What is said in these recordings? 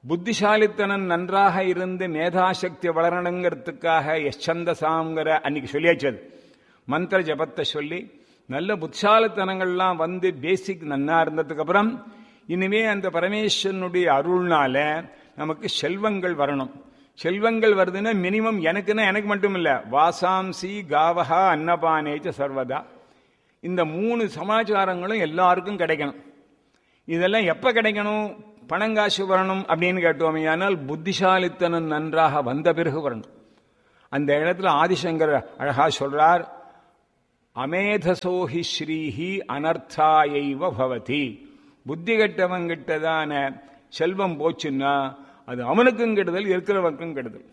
புத்திசாலித்தனம் நன்றாக இருந்து மேதாசக்தி வளரணுங்கிறதுக்காக எச்சந்தசாங்கிற அன்னைக்கு சொல்லியாச்சு அது மந்திர ஜபத்தை சொல்லி நல்ல புத்திசாலித்தனங்கள்லாம் வந்து பேசிக் நன்னா இருந்ததுக்கு அப்புறம் இனிமே அந்த பரமேஸ்வரனுடைய அருள்னால நமக்கு செல்வங்கள் வரணும் செல்வங்கள் வருதுன்னா மினிமம் எனக்குன்னா எனக்கு மட்டும் இல்ல வாசாம்சி காவஹா அன்னபானேச்ச சர்வதா இந்த மூணு சமாச்சாரங்களும் எல்லாருக்கும் கிடைக்கணும் இதெல்லாம் எப்ப கிடைக்கணும் பணங்காசு வரணும் அப்படின்னு கேட்டோமே ஆனால் புத்திசாலித்தனம் நன்றாக வந்த பிறகு வரணும் அந்த இடத்துல ஆதிசங்கர் அழகா சொல்றார் அமேதசோஹி ஸ்ரீஹி அனர்த்தாயைவ பவதி புத்தி கெட்டவங்கிட்டதான செல்வம் போச்சுன்னா அது அவனுக்கும் கெடுதல் இருக்கிறவனுக்கும் கெடுதல்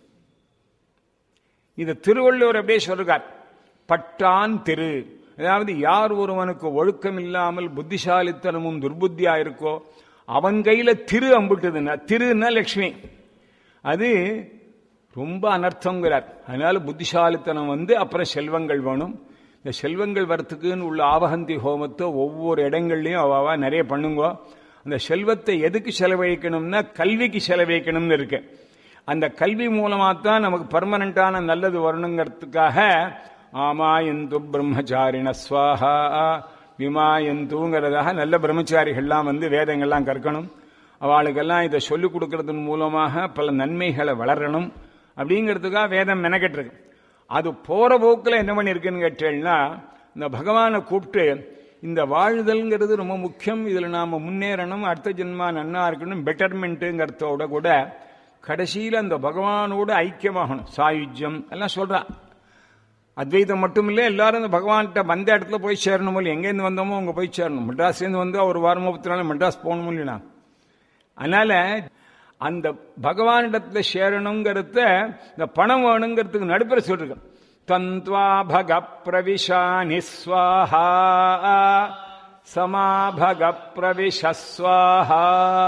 இதை திருவள்ளுவர் அப்படியே சொல்றார் பட்டான் திரு அதாவது யார் ஒருவனுக்கு ஒழுக்கம் இல்லாமல் புத்திசாலித்தனமும் துர்புத்தியா இருக்கோ அவன் கையில திரு அம்பிட்டுதுன்னா திருன்னா லட்சுமி அது ரொம்ப அனர்த்தங்கிறார் அதனால புத்திசாலித்தனம் வந்து அப்புறம் செல்வங்கள் வேணும் இந்த செல்வங்கள் வரத்துக்குன்னு உள்ள ஆவகந்தி ஹோமத்தை ஒவ்வொரு இடங்கள்லையும் அவாவா நிறைய பண்ணுங்க அந்த செல்வத்தை எதுக்கு செலவழிக்கணும்னா கல்விக்கு செலவழிக்கணும்னு இருக்கு அந்த கல்வி மூலமா தான் நமக்கு பர்மனண்டான நல்லது வரணுங்கிறதுக்காக ஆமாயந்து பிரம்மச்சாரிண ஸ்வாஹா விமாயந்துங்கிறதாக நல்ல பிரம்மச்சாரிகள்லாம் வந்து வேதங்கள்லாம் கற்கணும் அவளுக்கெல்லாம் இதை சொல்லிக் கொடுக்கறதன் மூலமாக பல நன்மைகளை வளரணும் அப்படிங்கிறதுக்காக வேதம் மெனக்கெட்டிருக்கு அது போற போக்கில் என்ன பண்ணியிருக்குன்னு கேட்டேன்னா இந்த பகவானை கூப்பிட்டு இந்த வாழ்தல்ங்கிறது ரொம்ப முக்கியம் இதில் நாம் முன்னேறணும் அடுத்த ஜென்மா நன்னா இருக்கணும் பெட்டர்மெண்ட்டுங்கிறதோட கூட கடைசியில் அந்த பகவானோட ஐக்கியமாகணும் சாயுஜ்யம் எல்லாம் சொல்றா அத்வைதம் மட்டும் இல்லை எல்லாரும் இந்த பகவான்கிட்ட வந்த இடத்துல போய் சேரணும் இல்லை எங்கேருந்து வந்தோமோ அங்கே போய் சேரணும் மெட்ராஸ்லேருந்து வந்து ஒரு வாரமோ பத்து நாள் மெட்ராஸ் போகணும் இல்லைனா அதனால அந்த பகவானிடத்துல சேரணுங்கிறத இந்த பணம் வேணுங்கிறதுக்கு நடுப்புற சொல்லிருக்கேன் தந்த்வா பக பிரவிஷா நிஸ்வாஹா சமாபக பிரவிஷஸ்வாஹா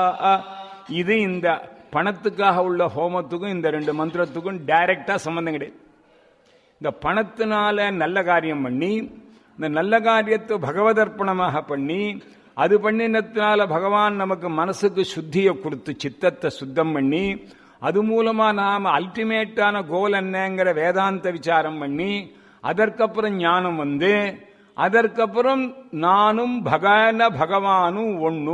இது இந்த பணத்துக்காக உள்ள ஹோமத்துக்கும் இந்த ரெண்டு மந்திரத்துக்கும் டைரக்டா சம்பந்தம் கிடையாது இந்த பணத்தினால நல்ல காரியம் பண்ணி இந்த நல்ல காரியத்தை பகவதர்ப்பணமாக பண்ணி அது பண்ணினத்தினால பகவான் நமக்கு மனசுக்கு சுத்தியை கொடுத்து சித்தத்தை சுத்தம் பண்ணி அது மூலமா நாம அல்டிமேட்டான கோல் என்னங்கிற வேதாந்த விசாரம் பண்ணி அதற்கப்புறம் ஞானம் வந்து அதற்கப்புறம் நானும் பகன பகவானும் ஒண்ணு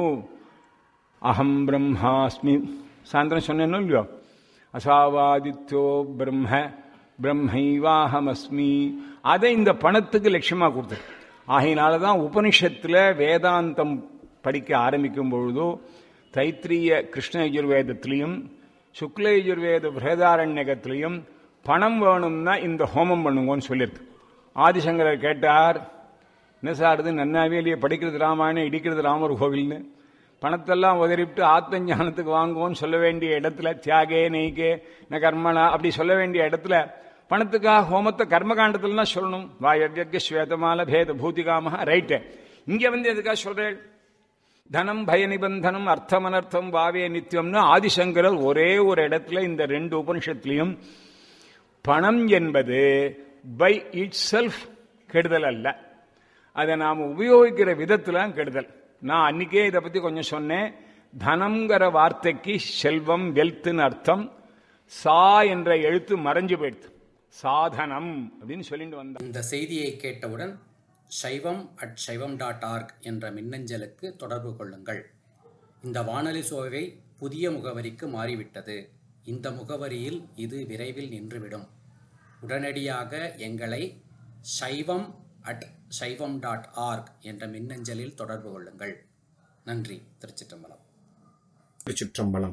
அகம் பிரம்மாஸ்மி சாயந்தரம் சொன்னேன்னு இல்லையோ அசாவாதித்யோ பிரம்ம பிரம்மைவாஹமஸ்மி அதை இந்த பணத்துக்கு லட்சியமா கொடுத்தது ஆகையினால தான் உபனிஷத்துல வேதாந்தம் படிக்க ஆரம்பிக்கும் பொழுதோ தைத்திரிய கிருஷ்ண யஜுர்வேதத்திலையும் சுக்ல யஜுர்வேத பிரேதாரண்யகத்திலையும் பணம் வேணும்னா இந்த ஹோமம் பண்ணுங்கன்னு சொல்லியிருக்கு ஆதிசங்கரர் கேட்டார் என்ன சார் இது நன்னாவே இல்லையே படிக்கிறது ராமாயணம் இடிக்கிறது ராமர் கோவில்னு பணத்தெல்லாம் உதறிவிட்டு ஆத்ம ஞானத்துக்கு வாங்குவோம்னு சொல்ல வேண்டிய இடத்துல தியாகே நெய்கே ந கர்மனா அப்படி சொல்ல வேண்டிய இடத்துல பணத்துக்காக ஹோமத்தை கர்மகாண்டத்துல தான் சொல்லணும் வாயவ்யர்க ஸ்வேதமால பேத பூதிகாம ரைட்டு இங்க வந்து எதுக்காக சொல்றேன் தனம் பய நிபந்தனம் அர்த்தம் அனர்த்தம் வாவே நித்தியம்னு ஆதிசங்கரர் ஒரே ஒரு இடத்துல இந்த ரெண்டு உபனிஷத்துலையும் பணம் என்பது பை இட் செல்ஃப் கெடுதல் அல்ல அதை நாம் உபயோகிக்கிற விதத்துல கெடுதல் நான் அன்னைக்கே இதை பத்தி கொஞ்சம் சொன்னேன் தனம்ங்கிற வார்த்தைக்கு செல்வம் வெல்த்னு அர்த்தம் சா என்ற எழுத்து மறைஞ்சு போயிடுது சாதனம் அப்படின்னு சொல்லிட்டு வந்தோம் இந்த செய்தியை கேட்டவுடன் சைவம் அட் சைவம் டாட் ஆர்க் என்ற மின்னஞ்சலுக்கு தொடர்பு கொள்ளுங்கள் இந்த வானொலி சோவை புதிய முகவரிக்கு மாறிவிட்டது இந்த முகவரியில் இது விரைவில் நின்றுவிடும் உடனடியாக எங்களை சைவம் அட் சைவம் டாட் ஆர்க் என்ற மின்னஞ்சலில் தொடர்பு கொள்ளுங்கள் நன்றி திருச்சிற்றம்பலம் திருச்சிற்றம்பலம்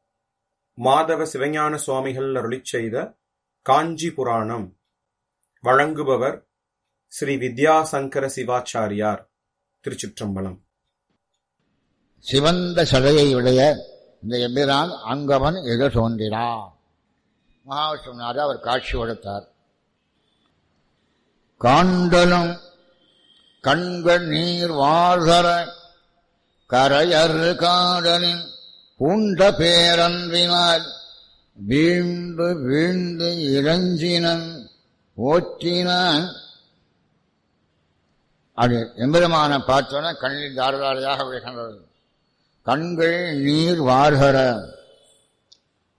மாதவ சிவஞான சுவாமிகள் அருளிச் செய்த காஞ்சி புராணம் வழங்குபவர் ஸ்ரீ வித்யாசங்கர சிவாச்சாரியார் திருச்சிற்றம்பலம் சிவந்த சடையை உடைய இந்த எம்பிரான் அங்கவன் எது தோன்றினான் மகாவிஷ்ணுநாத அவர் காட்சி கொடுத்தார் காண்டலும் கண்கள் நீர் வாழ்தர கரையர் காடலின் பூண்ட பேரன்பினால் வீழ்ந்து வீழ்ந்து இறஞ்சினன் ஓற்றினான் அது எம்பெருமான பார்த்தோன்னா கண்ணில் தாரதாரையாக விழுகின்றது கண்கள் நீர் வார்கர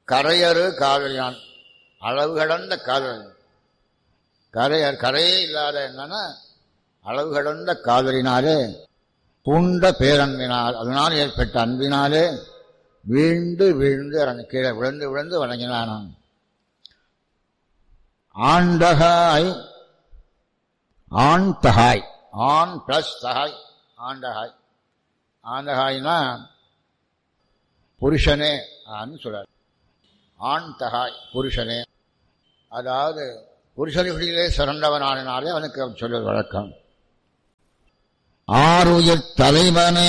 கரையறு காதலினான் அளவு கடந்த காதல் கரையர் கரையே இல்லாத என்னன்னா அளவு கடந்த காதலினாலே பூண்ட பேரன்பினால் அதனால் ஏற்பட்ட அன்பினாலே வீழ்ந்து வீழ்ந்து இறங்கி கீழே விழுந்து விழுந்து வணங்கினானான் ஆண்டகாய் ஆண் தகாய் ஆண் பிளஸ் தகாய் ஆண்டகாய் ஆண்டகாய்னா புருஷனே ஆன்னு சொல்றார் ஆண் தகாய் புருஷனே அதாவது புருஷனிகளிலே சிறந்தவனானாலே அவனுக்கு அவர் சொல்வது வழக்கம் ஆறுயிர் தலைவனே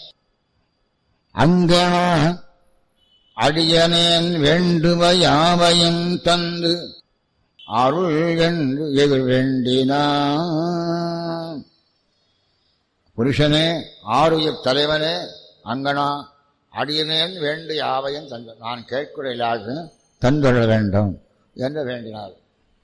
அங்கன அடியனேன் வேண்டுவ யாவையும் தந்து அருள் என்று எதிர் வேண்டினான் புருஷனே ஆறுயிர் தலைவனே அங்கனா அடியனேன் வேண்டு யாவையும் தந்த நான் கேட்கிற எல்லாருக்கும் தந்துட வேண்டும் என்று வேண்டினார்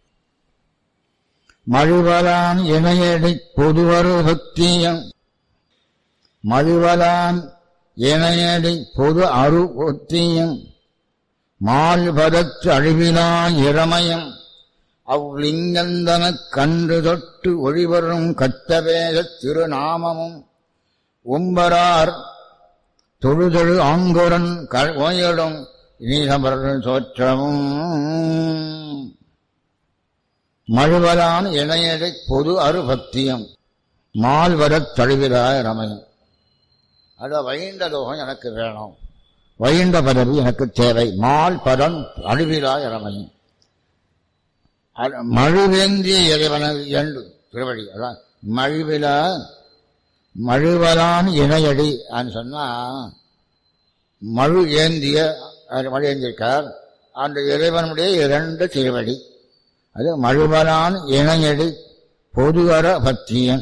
மழுவலான் இணையடி பொதுவரு பக்தியம் மழுவலான் இணையடி பொது அரு ஒத்தியம் மால்பதற்று அழிவிலா இளமயம் அவ்லிங்கந்தனக் கன்று தொட்டு ஒளிவரும் கத்தவேத திருநாமமும் உம்பரார் தொழுதொழு ஆங்குரன் ஓயடும் நீசமரன் தோற்றமும் மழுவலான் இணையடை பொது அருபக்தியம் மால்வரத் தழுவிலாய ரமயம் அத வைண்ட லோகம் எனக்கு வேணும் வைண்ட பதவி எனக்கு தேவை மால் பதம் அழுவிலாய ரமயம் மழுவேந்திய இறைவனது என்று திருவடி அதான் மழுவில மழுவலான் இணையடி சொன்னா மழு ஏந்திய மழு ஏந்திருக்கார் அந்த இறைவனுடைய இரண்டு திருவடி அது மழுவலான் இணையடி பொதுவர பக்தியன்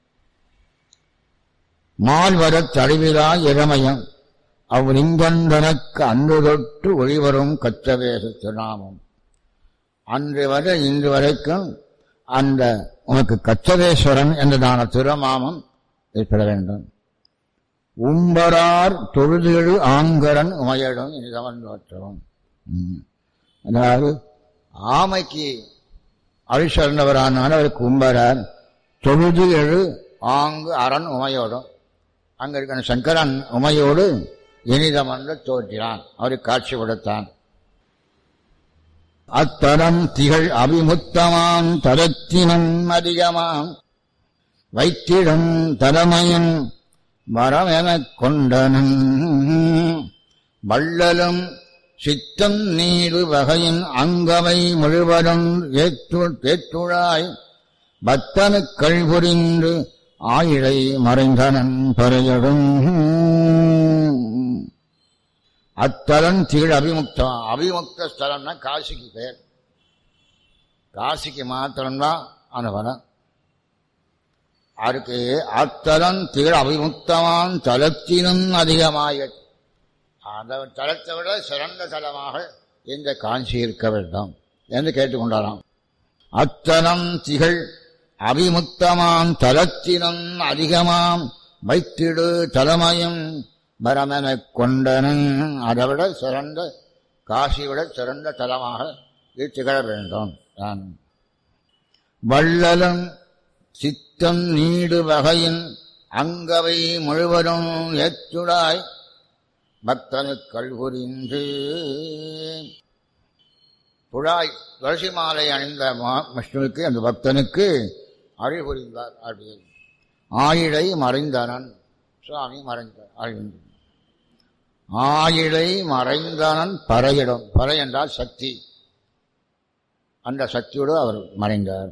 மால்வரத் தழுவிலா இளமயம் அவ்லிங்கந்தனக்கு அன்று தொட்டு ஒளிவரும் கச்சவேச திருநாமம் அன்று வரை இன்று வரைக்கும் அந்த உனக்கு கச்சதேஸ்வரன் என்றதான திருமாமம் ஏற்பட வேண்டும் உம்பரார் தொழுதெழு ஆங்கரன் உமையிடம் இனிதவன் தோற்றவும் அதாவது ஆமைக்கு அழிச்சிறந்தவரானாலும் அவருக்கு உம்பரார் தொழுது எழு ஆங்கு அரண் உமையோடும் அங்க இருக்கிற சங்கரன் உமையோடு இனிதமன்று தோற்றினான் அவருக்கு காட்சி கொடுத்தான் அத்தரம் திகழ் அபிமுத்தமாம் தரத்தினம் அதிகமாம் வைத்திடம் தரமயன் வரமெனக் கொண்டனன் வள்ளலும் சித்தம் நீடு வகையின் அங்கவை முழுவதும் ஏற்றுழாய் பத்தனுக்கள் புரிந்து ஆயிழை மறைந்தனன் பறையடும் அத்தலன் திகழ் அபிமுக்தம் அபிமுக்த ஸ்தலம்னா காசிக்கு பேர் காசிக்கு மாத்திரம்தான் அனுபவம் அதுக்கு அத்தலன் திகழ் அபிமுக்தமான் தலத்தினும் அதிகமாக அந்த தலத்தை விட சிறந்த தலமாக இந்த காஞ்சி இருக்க வேண்டும் என்று கேட்டுக்கொண்டாராம் அத்தலம் திகழ் அபிமுக்தமாம் தலத்தினும் அதிகமாம் வைத்திடு தலைமையும் பரமனைக் கொண்டனன் அதை விட சிறந்த காசி விட சிறந்த தலமாக இது திகழ வேண்டும் நான் வள்ளலும் சித்தம் நீடு வகையின் அங்கவை முழுவதும் ஏற்றுடாய் பக்தனுக்கள் புரிந்து புழாய் துளசி மாலை அணிந்த விஷ்ணுவுக்கு அந்த பக்தனுக்கு அழி புரிந்தார் அப்படின்னு ஆயிழை மறைந்தனன் சுவாமி மறைந்தார் அழிந்து ஆயிழை மறைந்தனன் பறையிடம் பறை என்றால் சக்தி அந்த சக்தியோடு அவர் மறைந்தார்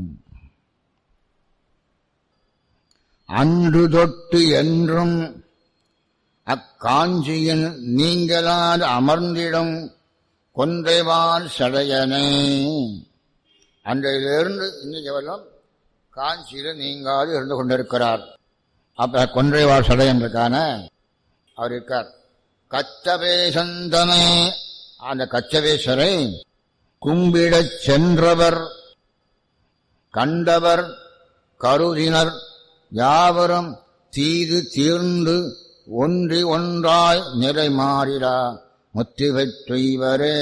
அன்று தொட்டு என்றும் அக்காஞ்சியின் நீங்களால் அமர்ந்திடும் கொன்றைவால் சடையனே அன்றையிலிருந்து இன்னைக்கு வரலாம் காஞ்சியில் நீங்காது இருந்து கொண்டிருக்கிறார் அப்ப கொன்றைவாள் சடையன் இருக்கான அவர் இருக்கார் கச்சவேசந்தனே அந்த கச்சவேஸ்வரை கும்பிடச் சென்றவர் கண்டவர் கருதினர் யாவரும் தீது தீர்ந்து ஒன்றி ஒன்றாய் நிறை மாறிடா முத்தி பெற்றுவரே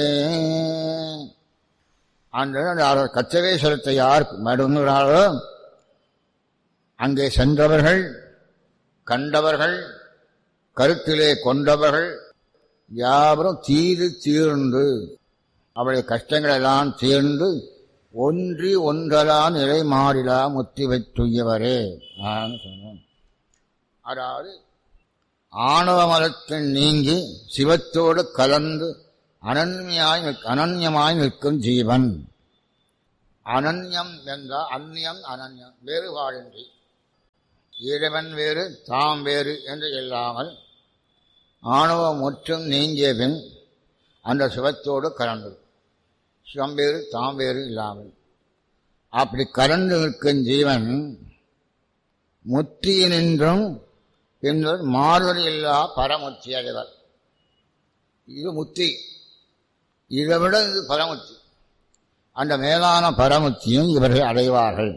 அந்த கச்சவேஸ்வரத்தை யார் மடுங்கிறாரோ அங்கே சென்றவர்கள் கண்டவர்கள் கருத்திலே கொண்டவர்கள் யாவரும் தீது தீர்ந்து அவளுடைய கஷ்டங்கள் எல்லாம் தீர்ந்து ஒன்றி ஒன்றலாம் நிலை மாறிலா முத்தி வைத்துயவரே சொன்னோம் அதாவது ஆணவ மதத்தில் நீங்கி சிவத்தோடு கலந்து அனன்யமாய் அனன்யமாய் நிற்கும் ஜீவன் அனன்யம் என்றால் அந்நியம் அனன்யம் வேறுபாடின்றி இறைவன் வேறு தாம் வேறு என்று இல்லாமல் ஆணவம் முற்றும் நீங்கிய பின் அந்த சிவத்தோடு கலந்து சிவம் வேறு தாம் வேறு இல்லாமல் அப்படி கலந்து நிற்கும் ஜீவன் முத்தியினின்றும் பின்னர் மாறுதல் இல்லா பரமுத்தி அடைவர் இது முத்தி இதை விட இது பரமுத்தி அந்த மேலான பரமுத்தியும் இவர்கள் அடைவார்கள்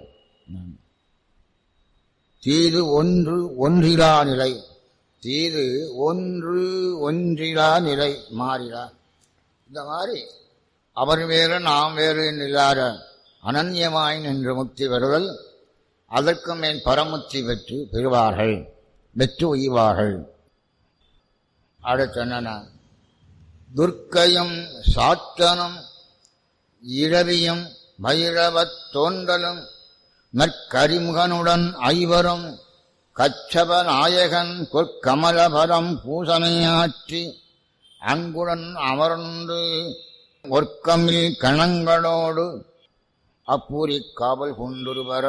தீது ஒன்று ஒன்றிலா நிலை தீது ஒன்று ஒன்றிலா நிலை மாறிலா இந்த மாதிரி அவர் வேறு நாம் வேறு இல்லாத அனன்யமாய் நின்று முக்தி பெறுதல் அதற்கு மேல் பரமுத்தி பெற்று பெறுவார்கள் வெற்று உய்வார்கள் அடுத்து என்னென்ன துர்க்கையும் சாத்தனும் இரவியும் பைரவத் தோன்றலும் நற்கரிமுகனுடன் ஐவரும் கச்சப நாயகன் பொற்கமலபரம் பூசனையாற்றி அங்குடன் அமர்ந்து ஒர்க்கமில் கணங்களோடு அப்பூரி காவல் கொண்டுருவர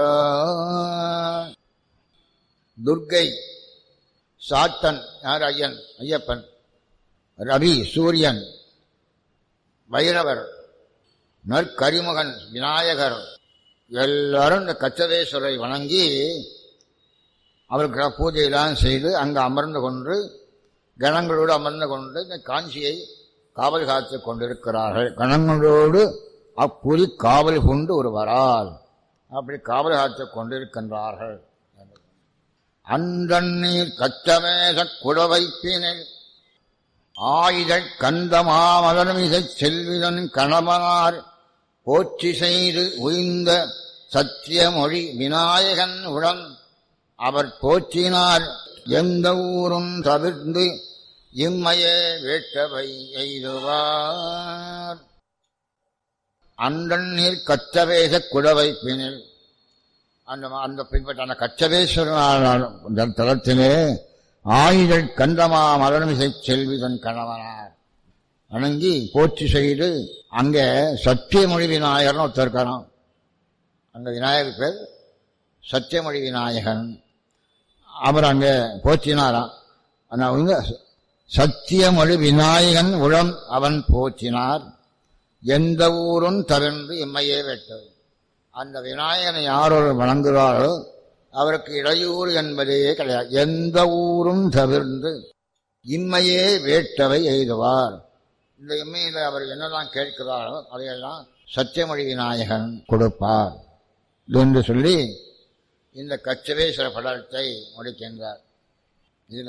துர்கை சாத்தன் யார் ஐயன் ஐயப்பன் ரவி சூரியன் பைரவர் நற்கரிமுகன் விநாயகர் எல்லாரும் இந்த கச்சதேஸ்வரை வணங்கி அவருக்கு பூஜையெல்லாம் செய்து அங்கு அமர்ந்து கொண்டு கணங்களோடு அமர்ந்து கொண்டு இந்த காஞ்சியை காவல் காத்து கொண்டிருக்கிறார்கள் கணங்களோடு அப்புலி காவல் கொண்டு ஒருவரால் அப்படி காவல் காத்து கொண்டிருக்கின்றார்கள் அந்தண்ணீர் கச்சமேக குடவைப்பினில் ஆயுதக் கந்தமாமலர்மிசைச் செல்விதன் கணவனார் போற்றி செய்து உய்ந்த சத்தியமொழி விநாயகன் உடன் அவர் போற்றினார் எந்த ஊரும் தவிர்ந்து இம்மையே வேட்டவை எய்துவார் அந்தண்ணீர் கச்சவேச குடவைப்பினில் அந்த அந்த பின்பற்ற அந்த கச்சவேஸ்வரனான தளத்திலே ஆயுதல் கந்தமா மலர்மிசை செல்விதன் கணவனார் வணங்கி போற்றி செய்து அங்கே சத்தியமொழி விநாயகர்னு ஒருத்தர் இருக்காராம் அந்த விநாயகர் பேர் சத்தியமொழி விநாயகன் அவர் அங்கே போற்றினாராம் ஆனா அவங்க சத்தியமொழி விநாயகன் உளம் அவன் போற்றினார் எந்த ஊரும் தவிர்ந்து இம்மையே வெட்டது அந்த விநாயகனை யாரோடு வணங்குகிறாரோ அவருக்கு இடையூறு என்பதே கிடையாது எந்த ஊரும் தவிர்ந்து இம்மையே வேட்டவை எய்துவார் இந்த இம்மையில் அவர் என்னெல்லாம் கேட்கிறாரோ அதையெல்லாம் சத்தியமொழி விநாயகன் கொடுப்பார் என்று சொல்லி இந்த கச்சவேஸ்வர படத்தை முடிக்கின்றார் இதுல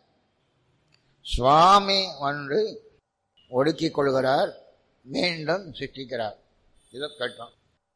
சுவாமி ஒன்று ஒடுக்கிக் கொள்கிறார் மீண்டும் சிருஷ்டிக்கிறார் இதை கேட்டோம்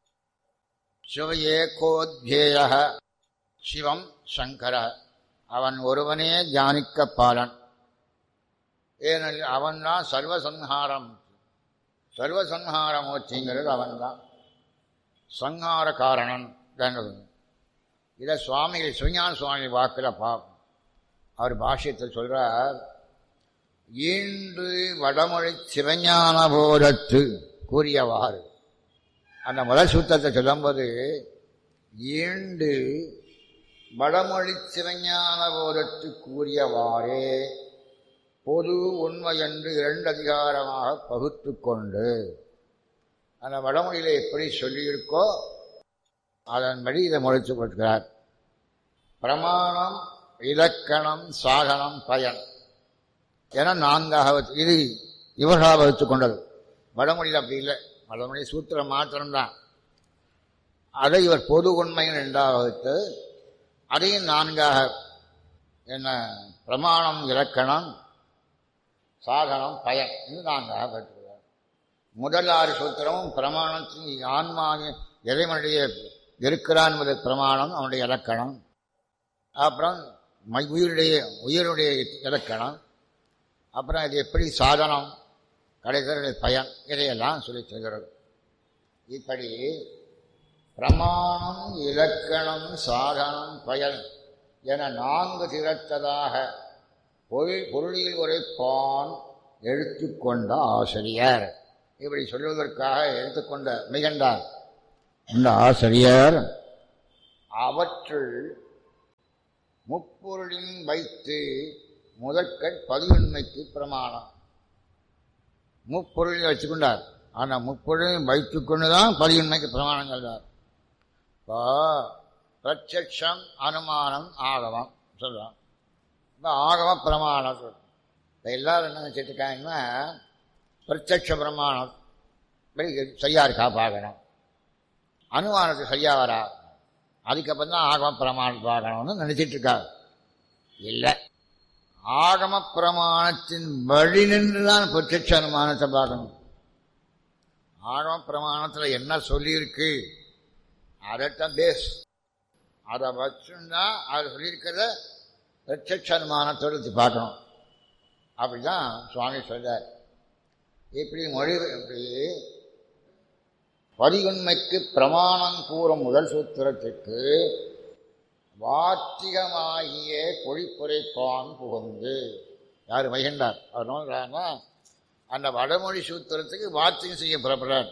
சிவஏகோத்யேய சிவம் சங்கர அவன் ஒருவனே தியானிக்க பாலன் ஏனெனில் அவன்தான் சர்வசம்ஹாரம் சர்வசம்ஹார மூர்த்திங்கிறது அவன்தான் சங்கார காரணன் இதை சுவாமிகள் சுஞான சுவாமி வாக்கில் பார்ப்போம் அவர் பாஷ்யத்தில் சொல்றார் ஈண்டு வடமொழி சிவஞான போதத்து கூறியவாறு அந்த முதல் சூத்திரத்தை சொல்லும்போது ஈண்டு வடமொழி சிவஞான போதத்து கூறியவாறே பொது உண்மை என்று இரண்டு அதிகாரமாக பகுத்து கொண்டு அந்த வடமொழியில எப்படி சொல்லியிருக்கோ அதன்படி இதை முடித்து கொடுக்கிறார் பிரமாணம் இலக்கணம் சாதனம் பயன் என நான்காக வச்சு இது இவர்களாக வகுத்து கொண்டது வடமொழியில் அப்படி இல்லை வடமொழி சூத்திரம் மாத்திரம்தான் அதை இவர் பொது உண்மையின் ரெண்டாக வகுத்து அதையும் நான்காக என்ன பிரமாணம் இலக்கணம் சாதனம் பயன் இது நான்காக பெற்றுள்ளோம் முதல் ஆறு சூத்திரமும் பிரமாணத்தின் ஆன்மாவின் இறைவனுடைய இருக்கிறான் என்பது பிரமாணம் அவனுடைய இலக்கணம் அப்புறம் மை- உயிருடைய உயிருடைய இலக்கணம் அப்புறம் இது எப்படி சாதனம் கடைசியில் பயன் இதையெல்லாம் சொல்லி சொல்கிறது இப்படி பிரமாணம் இலக்கணம் சாதனம் பயன் என நான்கு திரட்டதாக பொருள் பொருளில் உரைப்பான் எடுத்துக்கொண்ட ஆசிரியர் இப்படி சொல்வதற்காக எடுத்துக்கொண்ட மிகண்டார் இந்த ஆசிரியர் அவற்றுள் முப்பொருளின் வைத்து முதற்கண் பதிவுண்மைக்கு பிரமாணம் முப்பொருளையும் வச்சுக்கொண்டார் ஆனால் முப்பொருளையும் வைத்துக்கொண்டு தான் பதிவுண்மைக்கு பிரமாணம் சொல்றார் இப்போ பிரத்யக்ஷம் அனுமானம் ஆகமம் சொல்றான் இப்போ ஆகம பிரமாணம் சொல்றோம் இப்போ எல்லாரும் என்ன நினச்சிட்டு இருக்காங்கன்னா பிரத்யக்ஷ பிரமாணம் இப்படி சரியா இருக்கா பார்க்கணும் அனுமானத்துக்கு சரியா வரா அதுக்கப்புறம் தான் ஆகம பிரமாணம் பார்க்கணும்னு நினைச்சிட்டு இருக்காரு இல்லை ஆகம பிரமாணத்தின் வழி நின்று தான் பிரத்யட்ச அனுமானத்தை பார்க்கணும் ஆகம பிரமாணத்தில் என்ன சொல்லியிருக்கு அதைத்தான் பேஸ் அதை வச்சுன்னா அது சொல்லியிருக்கிறத பிரத்யட்ச அனுமானத்தோடு எடுத்து பார்க்கணும் அப்படிதான் சுவாமி சொல்றார் இப்படி மொழி இப்படி பதிவுண்மைக்கு பிரமாணம் கூறும் முதல் சூத்திரத்துக்கு வாத்திகமாகிய பொழிப்புரைப்பான் புகுந்து யார் வைகண்டார் அவர் நோக்கிறாங்கன்னா அந்த வடமொழி சூத்திரத்துக்கு வாத்திகம் செய்ய புறப்படுறார்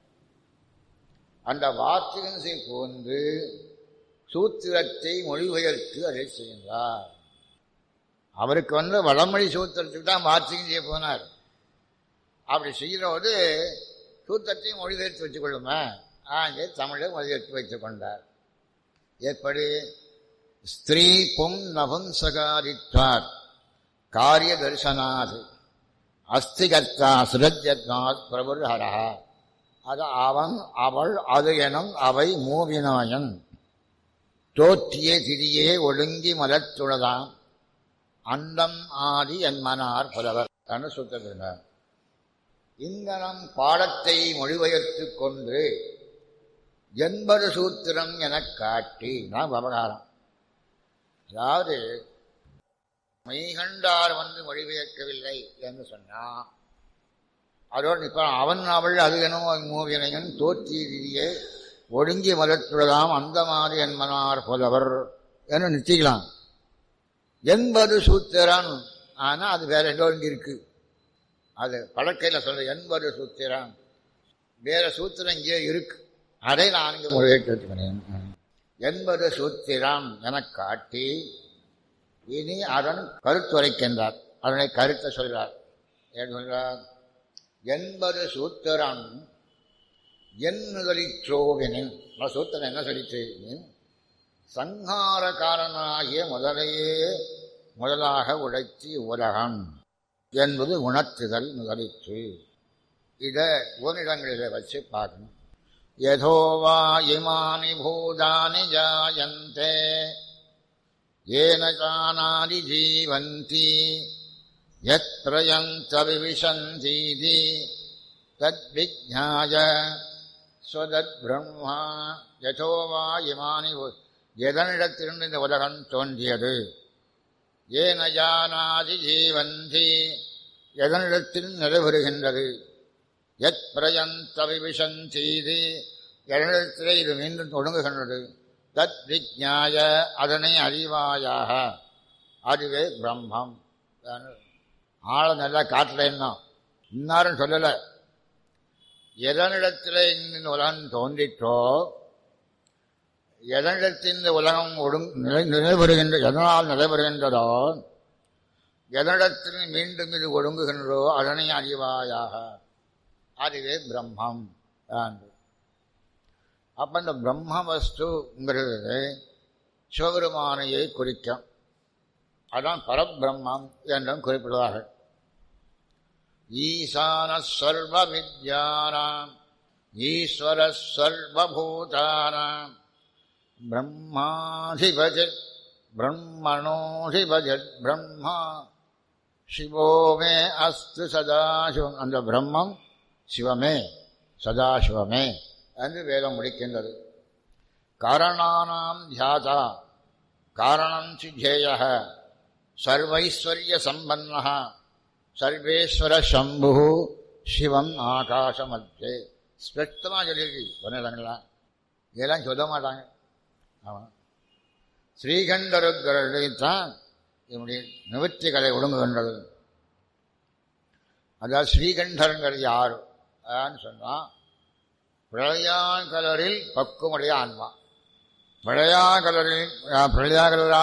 அந்த வாத்திகம் செய்ய புகுந்து சூத்திரத்தை மொழிபெயர்த்து அதை செய்கின்றார் அவருக்கு வந்து வடமொழி சூத்திரத்துக்கு தான் வாத்திகம் செய்ய போனார் அப்படி செய்கிறபோது சூத்திரத்தையும் மொழிபெயர்த்து வச்சுக்கொள்ளுமே ஆங்கே தமிழை மொழிபெயர்த்து வைத்துக் கொண்டார் எப்படி ஸ்திரீ பும் நபும்சகாரித்வார் காரிய தரிசனாத் அஸ்திகர்த்தா சுரஜத்னாத் பிரபுர்ஹரா அது அவன் அவள் அது எனும் அவை மூவினாயன் தோற்றிய திரியே ஒழுங்கி மலத்துளதாம் அந்தம் ஆதி என்மனார் புலவர் என்று சுத்திருந்தார் இங்கனம் பாடத்தை மொழிபெயர்த்துக் கொண்டு எண்பது சூத்திரம் எனக் காட்டி நான் விவகாரம் அதாவது மெய்கண்டார் வந்து மொழிபெயர்க்கவில்லை என்று சொன்னான் அதோடு இப்ப அவன் அவள் அது எனும் மூவினையன் தோற்றியே ஒடுங்கி மலத்துள்ளதாம் அந்த மாதிரி என்மனார் புலவர் என்று நிச்சயிக்கலாம் எண்பது சூத்திரன் ஆனா அது வேற எங்கோ இங்க இருக்கு அது பழக்கையில் சொல்ற எண்பது சூத்திரம் வேற சூத்திரம் இங்கே இருக்கு அதை நான் இங்கே மொழிபெயர்க்கிறேன் எண்பது சூத்திரம் என காட்டி இனி அதன் கருத்துரைக்கின்றார் அதனை கருத்தை சொல்றார் ஏன் சொல்றார் எண்பது சூத்திரம் என்னுதலிற்றோவெனின் சூத்திரம் என்ன சொல்லிச்சு சங்காரக்காரனாகிய முதலையே முதலாக உழைச்சி உலகம் என்பது உணர்த்துதல் முதலிற்று இதை ஓரிடங்களில் வச்சு பார்க்கணும் யதோவா இமானி பூதானி ஜாயந்தே ஏன ஜானாதி ஜீவந்தி யத் பிரயந்த விவிசந்தீதி தத் விஜாய ஸ்வதத் பிரம்மா யதோவா இமானி பூ- எதனிடத்திலிருந்து இந்த உலகம் தோன்றியது ஏன ஜானாதி ஜீவந்தி எதனிடத்தில் நிறைவேறுகின்றது எத் பிரயந்த விவிசந்தீதி எதனிடத்திலே இது மீண்டும் ஒடுங்குகின்றது தத் விஜாய அதனை அறிவாயாக அதுவே பிரம்மம் ஆழ நல்லா காட்டல என்ன இன்னாரும் சொல்லல எதனிடத்திலே இந்த உலகம் தோன்றிற்றோ எதனிடத்தில் இந்த உலகம் ஒடுங் நிலை நிலைபெறுகின்ற எதனால் நிலைபெறுகின்றதோ எதனிடத்தில் மீண்டும் இது ஒடுங்குகின்றதோ அதனை அறிவாயாக அதுவே பிரம்மம் என்று அப்ப இந்த பிரம்ம வஸ்துங்கிறது சிவபெருமானையை குறிக்கும் அதான் பரபிரம்மம் என்றும் குறிப்பிடுவார்கள் ஈசான சர்வ வித்யானாம் ஈஸ்வர சர்வபூதானாம் பிரம்மாதிபஜத் பிரம்மணோதிபஜத் பிரம்மா சிவோமே அஸ்து சதாசிவம் அந்த பிரம்மம் சிவமே சதாசிவமே என்று வேதம் முடிக்கின்றது காரணானாம் தியாதா காரணம் சிஜேய சர்வைஸ்வர்ய சம்பன்ன சர்வேஸ்வர சம்பு சிவம் ஆகாசமத்தே ஸ்பெக்டமாக சொல்லியிருக்கு சொன்னீங்களா இதெல்லாம் சொல்ல மாட்டாங்க ஆமாம் ஸ்ரீகண்டருத்தான் இதனுடைய நிவர்த்திகளை ஒடுங்குகின்றது அதாவது ஸ்ரீகண்டருங்கிறது யார் அதான்னு சொன்னால் பிரளயாங்கலரில் பக்குமுடைய ஆன்மா பிரளயாங்கலரில் பிரளயாங்கலரால்